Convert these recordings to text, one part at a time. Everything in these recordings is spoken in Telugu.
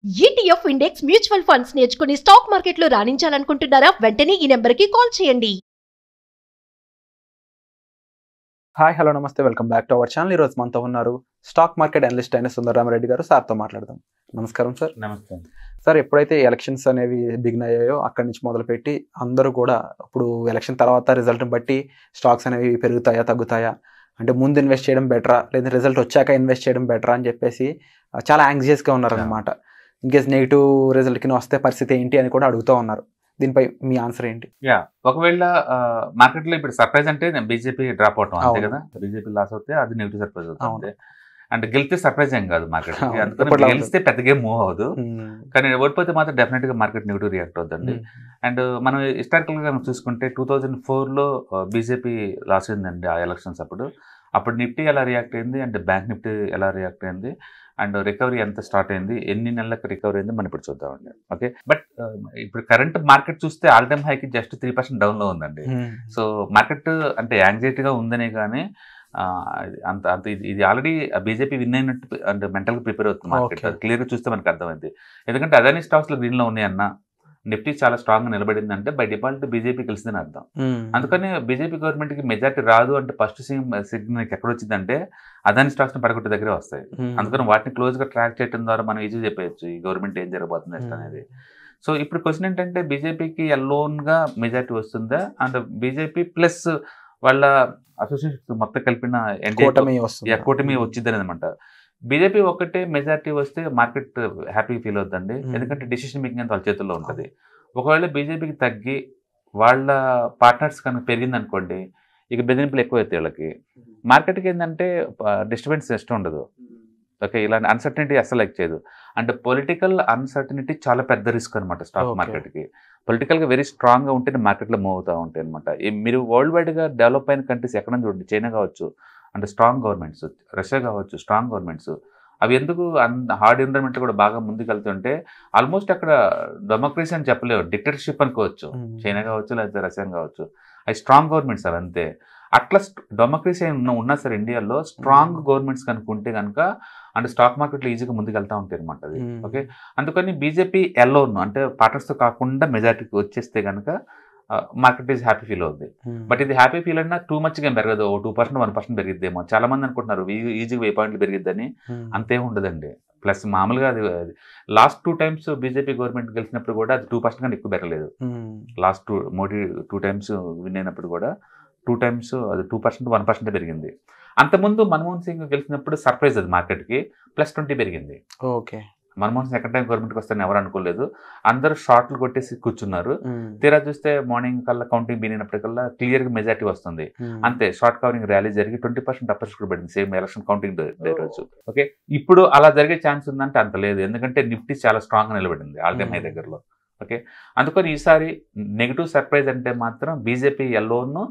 ఈటీఎఫ్ ఇండెక్స్ మ్యూచువల్ ఫండ్స్ నేర్చుకుని స్టాక్ మార్కెట్లో రాణించాలనుకుంటున్నారా వెంటనే ఈ నెంబర్కి కాల్ చేయండి హాయ్ హలో నమస్తే welcome back to our channel ఈరోజు మనతో ఉన్నారు స్టాక్ మార్కెట్ అనలిస్ట్ అయిన సుందరరామరెడ్డి గారు సార్తో మాట్లాడదాం నమస్కారం సార్ నమస్తే సార్ ఎప్పుడైతే ఎలక్షన్స్ అనేవి బిగిన్ అయ్యాయో అక్కడి నుంచి మొదలుపెట్టి అందరూ కూడా ఇప్పుడు ఎలక్షన్ తర్వాత రిజల్ట్ని బట్టి స్టాక్స్ అనేవి పెరుగుతాయా తగ్గుతాయా అంటే ముందు ఇన్వెస్ట్ చేయడం బెటరా లేదా రిజల్ట్ వచ్చాక ఇన్వెస్ట్ చేయడం బెటరా అని చెప్పేసి ఆ, చాలా యాంగ్జియస్గా ఉన్నారనమాట ఇన్కేస్ నెగిటివ్ రిజల్ట్కి వస్తే పరిస్థితి ఏంటి అని కూడా అడుగుతూ ఉన్నారు దీనిపై మీ ఆన్సర్ ఏంటి యా ఒకవేళ మార్కెట్ లో ఇప్పుడు సర్ప్రైజ్ అంటే బీజేపీ డ్రాప్ అవటం అంతే అవును. కదా బీజేపీ లాస్ అవుతే అది నెగిటివ్ సర్ప్రైజ్ అవును. అవుతుంది అండ్ గెలిస్తే సర్ప్రైజ్ ఏం కాదు మార్కెట్ అవును. అందుకని ఎప్పటిలా గెలిస్తే పెద్దగా మూవ్ అవ్వదు కానీ ఓడిపోతే మాత్రం డెఫినెట్ గా మార్కెట్ నెగిటివ్ రియాక్ట్ అవుతుంది అండ్ మనం హిస్టారికల్ గా మనం చూసుకుంటే టూ థౌజండ్ ఫోర్ లో బీజేపీ లాస్ అయిందండి ఆ ఎలక్షన్స్ అప్పుడు అప్పుడు నిఫ్టీ ఎలా రియాక్ట్ అయింది అండ్ బ్యాంక్ నిఫ్టీ ఎలా రియాక్ట్ అయింది అండ్ రికవరీ ఎంత స్టార్ట్ అయింది ఎన్ని నెలలకు రికవరీ అయింది మనం ఇప్పుడు చూద్దామండి ఓకే బట్ ఇప్పుడు కరెంట్ మార్కెట్ చూస్తే ఆల్ టైమ్ హైకి జస్ట్ త్రీ పర్సెంట్ డౌన్ లో ఉందండి సో మార్కెట్ అంటే యాంగ్జైటీగా ఉందనే కానీ ఆ, అంత అంత ఇది- ఇది ఆల్రెడీ బీజేపీ విన్ అయినట్టు అంటే మెంటల్గా ప్రిపేర్ అవుతుంది మార్కెట్ Okay. అది క్లియర్గా చూస్తే మనకు అర్థమైంది ఎందుకంటే అదాని స్టాక్స్లో గ్రీన్లో ఉన్నాయన్న నిఫ్టీ చాలా స్ట్రాంగ్గా నిలబడింది అంటే బై డిఫాల్ట్ బీజేపీ కలిసిందని అర్థం అందుకని బీజేపీ గవర్నమెంట్కి మెజార్టీ రాదు అంటే ఫస్ట్ సిగ్నల్ ఎక్కడ వచ్చిందంటే అదాని స్టాక్స్ని పడగొట్టే దగ్గరే వస్తాయి అందుకని వాటిని క్లోజ్గా ట్రాక్ చేయడం ద్వారా మనం ఈజీ చెప్పేయచ్చు ఈ గవర్నమెంట్ ఏం జరగబోతుంది నెక్స్ట్ Hmm. అనేది సో ఇప్పుడు క్వశ్చన్ ఏంటంటే బీజేపీకి గా మెజార్టీ వస్తుందా అండ్ బీజేపీ ప్లస్ వాళ్ళ అసోసియేషన్ మొత్తం కలిపిన NDA కూటమి వస్తుంది యా, కూటమి వచ్చిందని అనమాట బీజేపీ ఒక్కటే మెజార్టీ వస్తే మార్కెట్ హ్యాపీ ఫీల్ అవుతుందండి Hmm. ఎందుకంటే డిసిషన్ మేకింగ్ అంత వాళ్ళ చేతుల్లో ఉంటుంది ఒకవేళ బీజేపీకి తగ్గి వాళ్ళ పార్ట్నర్స్ కనుక పెరిగింది అనుకోండి ఇక బెదిరింపులు ఎక్కువ అవుతాయి వీళ్ళకి మార్కెట్కి ఏంటంటే డిస్టర్బెన్స్ ఇష్టం ఉండదు ఓకే ఇలాంటి అన్సర్టనిటీ అస్సలు లైక్ చేయదు అంటే పొలిటికల్ అన్సర్టనిటీ చాలా పెద్ద రిస్క్ అనమాట స్టాక్ Okay. మార్కెట్కి పొలిటికల్గా వెరీ స్ట్రాంగ్గా ఉంటేనే మార్కెట్లో మూవ్ అవుతూ ఉంటాయి అనమాట మీరు వరల్డ్ వైడ్గా డెవలప్ అయిన కంట్రీస్ ఎక్కడ చూడండి చైనా కావచ్చు అంటే స్ట్రాంగ్ గవర్నమెంట్స్ రష్యా కావచ్చు స్ట్రాంగ్ గవర్నమెంట్స్ అవి ఎందుకు హార్డ్ ఎన్విరాన్మెంట్ కూడా బాగా ముందుకెళ్తుంటే ఆల్మోస్ట్ అక్కడ డెమోక్రసీ అని చెప్పలేవు డిక్టర్షిప్ అనుకోవచ్చు చైనా కావచ్చు లేకపోతే రష్యా కావచ్చు అవి స్ట్రాంగ్ గవర్నమెంట్స్ అవి అంతే అట్లా డెమోక్రసీ ఉన్న ఉన్నా సరే ఇండియాలో స్ట్రాంగ్ గవర్నమెంట్స్ కనుక ఉంటే కనుక అంటే స్టాక్ మార్కెట్లో ఈజీగా ముందుకెళ్తా ఉంటాయి అనమాట అది ఓకే అందుకని బీజేపీ ఎల్లోన్ అంటే పార్టర్స్తో కాకుండా మెజార్టీకి వచ్చేస్తే కనుక మార్కెట్ ఈజ్ హ్యాపీ ఫీల్ అవుద్ది బట్ ఇది హ్యాపీ ఫీల్ అయినా టూ మచ్గా ఏం పెరగదు ఓ టూ పర్సెంట్ వన్ పర్సెంట్ పెరిగిద్దేమో చాలా మంది అనుకుంటున్నారు ఈ- ఈజీగా వెయ్యి పాయింట్లు పెరిగిద్దని అంతేం ఉండదండి ప్లస్ మామూలుగా అది last two times BJP government గెలిచినప్పుడు కూడా అది టూ పర్సెంట్ కన్నా ఎక్కువ పెరగలేదు last two Modi two times win అయినప్పుడు కూడా టూ టైమ్స్ అది టూ పర్సెంట్ వన్ పర్సెంట్ పెరిగింది అంతకుముందు మన్మోహన్ సింగ్ గెలిచినప్పుడు సర్ప్రైజ్ అది మార్కెట్కి ప్లస్ ట్వంటీ పెరిగింది okay Manmohan Singh second time గవర్నమెంట్కి వస్తారని ఎవరు అనుకోలేదు అందరూ షార్ట్లు కొట్టేసి కూర్చున్నారు తీరా చూస్తే మార్నింగ్ కల్లా కౌంటింగ్ బిగినప్పటికల్లా క్లియర్గా మెజార్టీ వస్తుంది అంతే షార్ట్ కవరింగ్ ర్యాలీ జరిగి ట్వంటీ పర్సెంట్ అప్పర్స్ కూడా పడింది సేమ్ ఎలక్షన్ కౌంటింగ్ డే రోజు ఓకే ఇప్పుడు అలా జరిగే ఛాన్స్ ఉందంటే అంత లేదు ఎందుకంటే నిఫ్టీ చాలా స్ట్రాంగ్ నిలబడింది ఆల్ టైమ్ హై Hmm. దగ్గరలో ఓకే అందుకని ఈసారి నెగిటివ్ సర్ప్రైజ్ అంటే మాత్రం బీజేపీ ఎల్లోను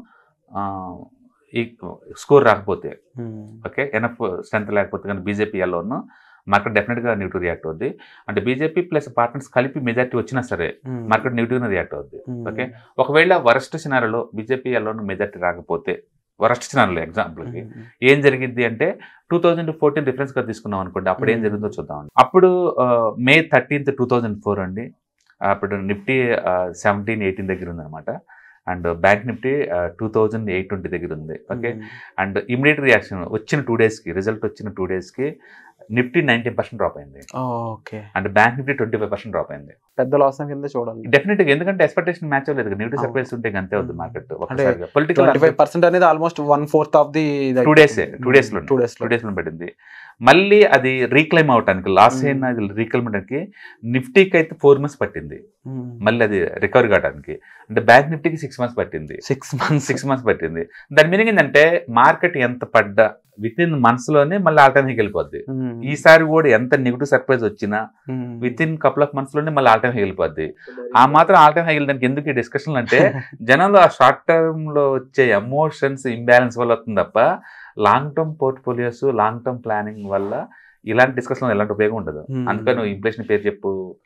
ఈ స్కోర్ రాకపోతే ఓకే ఎనఫ్ స్ట్రెంత్ లేకపోతే కానీ బీజేపీ ఎల్లోను మార్కెట్ డెఫినెట్గా నెగిటివ్ రియాక్ట్ అవుద్ది అంటే బీజేపీ ప్లస్ పార్ట్నర్స్ కలిపి మెజార్టీ వచ్చినా సరే మార్కెట్ నెగిటివ్గా రియాక్ట్ అవుద్ది ఓకే ఒకవేళ వరస్ట్ సినారిలో బీజేపీ ఎల్లోను మెజార్టీ రాకపోతే వరస్ట్ సినారిలో ఎగ్జాంపుల్కి ఏం జరిగింది అంటే టూ థౌజండ్ ఫోర్టీన్ రిఫరెన్స్ గా తీసుకున్నాం అనుకోండి అప్పుడు ఏం Hmm. జరిగిందో చూద్దాం అప్పుడు ఆ, May thirteenth two thousand four అండి అప్పుడు నిఫ్టీ సెవెంటీన్ ఎయిటీన్ దగ్గర ఉందన్నమాట and bank Nifty two thousand eight twenty దగ్గర ఉంది ఓకే అండ్ ఇమీడియట్ రియాక్షన్ వచ్చిన టూ డేస్కి రిజల్ట్ వచ్చిన టూ డేస్కి నిఫ్టీ నైన్టీన్ పర్సెంట్ డ్రాప్ అయింది okay and bank Nifty twenty five percent drop అయింది పెద్ద లాస్ కింద చూడాలి డెఫినెట్గా ఎందుకంటే ఎక్స్పెక్టేషన్ మ్యాచ్ అవ్వలేదు నెగిటివ్ అవును. సర్ప్రైస్ ఉంటే అంతే అవుతుంది మార్కెట్ అంటే పొలిటికల్ ట్వంటీ ఫైవ్ పర్సెంట్ అనేది almost one fourth of the Two days ఏ, two days లోనే. టూ డేస్ టూ డేస్ లో పడింది మళ్ళీ అది రీక్లైమ్ అవటానికి లాస్ Hmm. అయిన అది రీక్లైమ్ అవడానికి నిఫ్టీకి అయితే ఫోర్ మంత్స్ పట్టింది మళ్ళీ అది రికవరీ కావడానికి అంటే బ్యాంక్ నిఫ్టీకి సిక్స్ మంత్స్ పట్టింది సిక్స్ మంత్స్ సిక్స్ మంత్స్ పట్టింది దాని మీనింగ్ ఏంటంటే మార్కెట్ ఎంత పడ్డా విత్ ఇన్ మంత్స్ లోనే మళ్ళీ ఆల్టైమ్ వెళ్ళిపోద్ది ఈసారి కూడా ఎంత నెగిటివ్ సర్ప్రైజ్ వచ్చినా within couple of months లోనే మళ్ళీ ఆల్టైమ్ వెళ్ళిపోద్ది ఆ మాత్రం ఆల్టైమ్ వెళ్ళడానికి ఎందుకు ఈ డిస్కషన్ అంటే జనంలో ఆ షార్ట్ టర్మ్ లో వచ్చే ఎమోషన్స్ ఇంబ్యాలెన్స్ వల్ల వస్తుంది తప్ప long term portfolios long term planning వల్ల ఇలాంటి డిస్కషన్ ఎలాంటి ఉపయోగం ఉండదు Hmm. అందుకని నువ్వు ఇన్ఫ్లేషన్ పేరు చెప్పు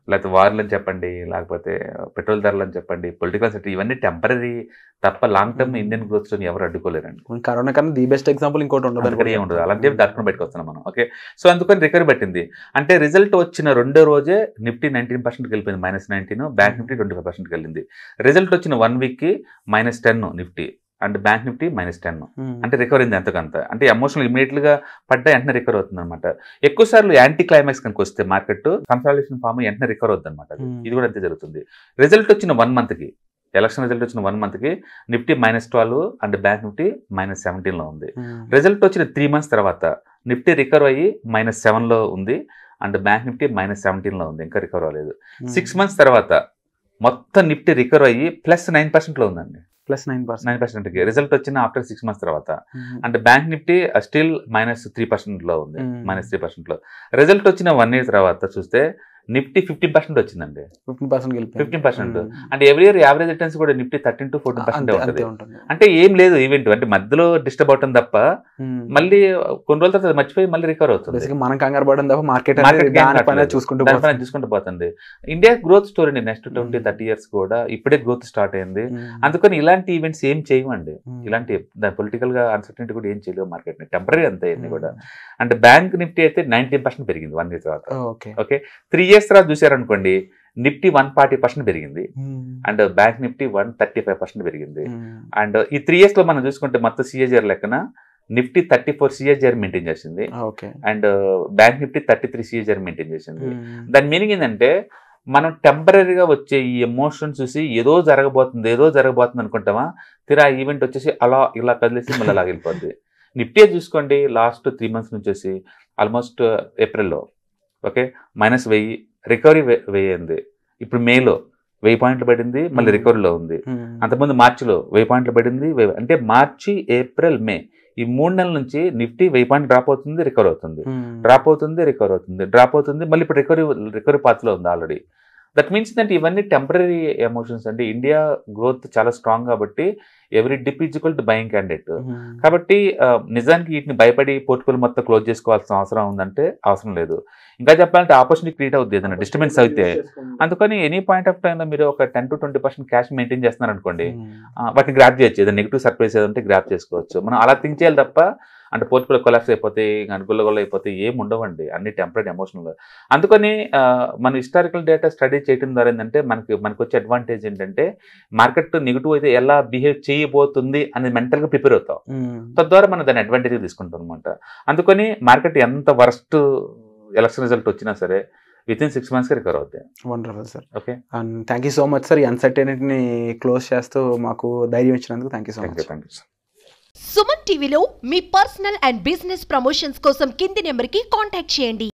లేకపోతే వార్లు అని చెప్పండి లేకపోతే పెట్రోల్ ధరలు అని చెప్పండి పొలిటికల్ సెక్టర్ ఇవన్నీ టెంపరీ తప్ప long term Hmm. Indian growth story ఎవరు అడ్డుకోలేరండి కరోనా కన్నా ది బెస్ట్ ఎగ్జాంపుల్ ఇంకోటి ఉండదు అందుకని ఏం ఉండదు అలాంటి దర్శనం పెట్టుకొస్తున్నాం మనం ఓకే సో అందుకని రికవరీ పెట్టింది అంటే రిజల్ట్ వచ్చిన రెండో రోజే నిఫ్టీ నైన్టీన్ పర్సెంట్కి వెళ్ళిపోయింది minus nineteen bank Nifty twenty five పర్సెంట్కి వెళ్ళింది రిజల్ట్ వచ్చిన వన్ వీక్కి minus ten Nifty and bank Nifty minus ten అంటే రికవర్ అయింది ఎంతకంత అంటే ఎమోషనల్ ఇమీడియట్ గా పడ్డా వెంటనే రికవర్ అవుతుంది అనమాట ఎక్కువ సార్లు యాంటీ క్లైమాక్స్ కనుక వస్తే మార్కెట్ కన్సల్టేషన్ ఫామ్ వెంటనే రికవర్ అవుతుంది అనమాట Hmm. ఇది కూడా అంతే జరుగుతుంది రిజల్ట్ వచ్చిన వన్ మంత్ కి ఎలక్షన్ రిజల్ట్ వచ్చిన వన్ మంత్ కి Nifty minus twelve and bank Nifty minus seventeen లో ఉంది రిజల్ట్ వచ్చిన త్రీ మంత్స్ తర్వాత నిఫ్టీ రికవర్ అయ్యి మైనస్ సెవెన్ లో ఉంది and bank Nifty minus seventeen లో ఉంది ఇంకా రికవర్ అవ్వలేదు సిక్స్ మంత్స్ తర్వాత మొత్తం నిఫ్టీ రికవర్ అయ్యి ప్లస్ నైన్ పర్సెంట్ లో ఉందండి plus nine percent nine percent కి రిజల్ట్ వచ్చిన ఆఫ్టర్ సిక్స్ మంత్స్ తర్వాత అంటే bank Nifty still minus three percent లో ఉంది Hmm. మైనస్ త్రీ పర్సెంట్ లో రిజల్ట్ వచ్చిన వన్ ఇయర్ తర్వాత చూస్తే నిఫ్టీ ఫిఫ్టీన్ పర్సెంట్ వచ్చిందండి ఫిఫ్టీన్ పర్సెంట్ 15%. అంటే ఎవ్రీ ఇయర్ యావరేజ్ రిటర్న్స్ కూడా Nifty thirteen to fourteen percent అంతే ఉంటుంది ఉంటుంది అంటే ఏం లేదు ఈవెంట్ అంటే మధ్యలో డిస్టర్బ్ అవటం తప్ప మళ్ళీ కొన్ని రోజుల తర్వాత అది మర్చిపోయి మళ్ళీ రికవర్ అవుతుంది బేసిక్ మనం కంగారు పడడం తప్ప మార్కెట్ Market gain దాని పైన కావట్లేదు. చూసుకుంటూ దానిపైన పోతుంది. చూసుకుంటూ పోతుంది India growth story next twenty Hmm. Thirty years కూడా ఇప్పుడే గ్రోత్ స్టార్ట్ అయింది ఉమ్. అందుకని ఇలాంటి ఈవెంట్స్ ఏం చేయమండి ఉమ్. ఇలాంటి పొలిటికల్ గా అన్సర్టనిటీ కూడా ఏం చేయలేవు మార్కెట్ ని టెంపరీ అంతే ఇవన్నీ ఉమ్. కూడా అంటే బ్యాంక్ నిఫ్టీ అయితే నైన్టీన్ పర్సెంట్ పెరిగింది వన్ ఇయర్ తర్వాత ఓకే ఓకే త్రీ ఇయర్స్ తర్వాత చూసారనుకోండి నిఫ్టీ వన్ ఫార్టీ పర్సెంట్ పెరిగింది um. And bank Nifty one thirty five percent పెరిగింది ఉమ్. అండ్ ఈ త్రీ ఇయర్స్ లో మనం చూసుకుంటే మొత్తం సిఏజర్ లెక్కన Nifty thirty four CAGR maintain చేసింది okay and bank Nifty thirty three CAGR maintain చేసింది ఉమ్. దాని మీనింగ్ ఏంటంటే మనం టెంపరీగా వచ్చే ఈ ఎమోషన్ చూసి ఏదో జరగబోతుంది ఏదో జరగబోతుంది అనుకుంటామా తీరా ఈవెంట్ వచ్చేసి అలా ఇలా కదిలేసి మళ్ళీ అలా వెళ్ళిపోద్ది నిఫ్టీ చూసుకోండి లాస్ట్ త్రీ మంత్స్ నుంచి వచ్చి ఆల్మోస్ట్ ఏప్రిల్లో ఓకే మైనస్ వెయ్యి రికవరీ వెయ్యి అయింది ఇప్పుడు మేలో వెయ్యి పాయింట్లు పడింది మళ్ళీ Hmm. రికవరీలో ఉంది ఉమ్. అంతకుముందు మార్చిలో వెయ్యి పాయింట్లు పడింది వెయ్యి- అంటే మార్చి ఏప్రిల్ మే ఈ మూడు నెలల నుంచి నిఫ్టీ వెయ్యి పాయింట్ డ్రాప్ అవుతుంది రికవర్ అవుతుంది ఉమ్. డ్రాప్ అవుతుంది రికవర్ అవుతుంది డ్రాప్ అవుతుంది మళ్ళీ ఇప్పుడు రికవరీ రికవరీ పాత్లో ఉంది ఆల్రెడీ దట్ మీన్స్ అంటే ఇవన్నీ టెంపరీ ఎమోషన్స్ అంటే ఇండియా గ్రోత్ చాలా స్ట్రాంగ్ కాబట్టి every dip equal to buying candidate um. కాబట్టి ఆ, నిజానికి వీటిని భయపడి పోర్ట్ఫోలియో మొత్తం క్లోజ్ చేసుకోవాల్సిన అవసరం ఉందంటే అవసరం లేదు ఇంకా చెప్పాలంటే ఆపర్చునిటీ క్రియేట్ అవుతుంది ఏదైనా డిస్టర్బెన్స్ అయితే అందుకని ఎనీ పాయింట్ ఆఫ్ టైంలో మీరు ఒక ten to twenty percent cash maintain చేస్తున్నారు అనుకోండి ఉమ్. ఆ, వాటిని గ్రాప్ చేయొచ్చు ఏదైనా నెగిటివ్ సర్ప్రైజ్ ఏదంటే గ్రాప్ చేసుకోవచ్చు మనం అలా థింక్ చేయాలి తప్ప అంటే పోర్ట్ఫోలియో కొలాప్స్ అయిపోతే గుల్ల గుల్ల అయిపోతే ఏం ఉండవండి అన్ని టెంపరీ ఎమోషనల్ అందుకని ఆ, మన హిస్టారికల్ డేటా స్టడీ చేయడం ద్వారా ఏంటంటే మనకి మనకు వచ్చే అడ్వాంటేజ్ ఏంటంటే మార్కెట్ నెగిటివ్ అయితే ఎలా బిహేవ్ చేయబోతుంది అనేది మెంటల్గా ప్రిపేర్ అవుతాం ఉమ్. తద్వారా మనం దాన్ని అడ్వాంటేజ్ తీసుకుంటాం అనమాట అందుకని మార్కెట్ ఎంత వరస్ట్ ఎలక్షన్ రిజల్ట్ వచ్చినా సరే విత్ ఇన్ సిక్స్ మంత్స్కి రికవర్ అవుతాయి wonderful sir okay and thank you so much sir ఈ అన్సర్టెనిటీని క్లోజ్ చేస్తూ మాకు ధైర్యం ఇచ్చినందుకు thank you so thank much you thank you Suman టీవీలో మీ పర్సనల్ అండ్ బిజినెస్ ప్రమోషన్స్ కోసం కింది నెంబర్కి కాంటాక్ట్ చేయండి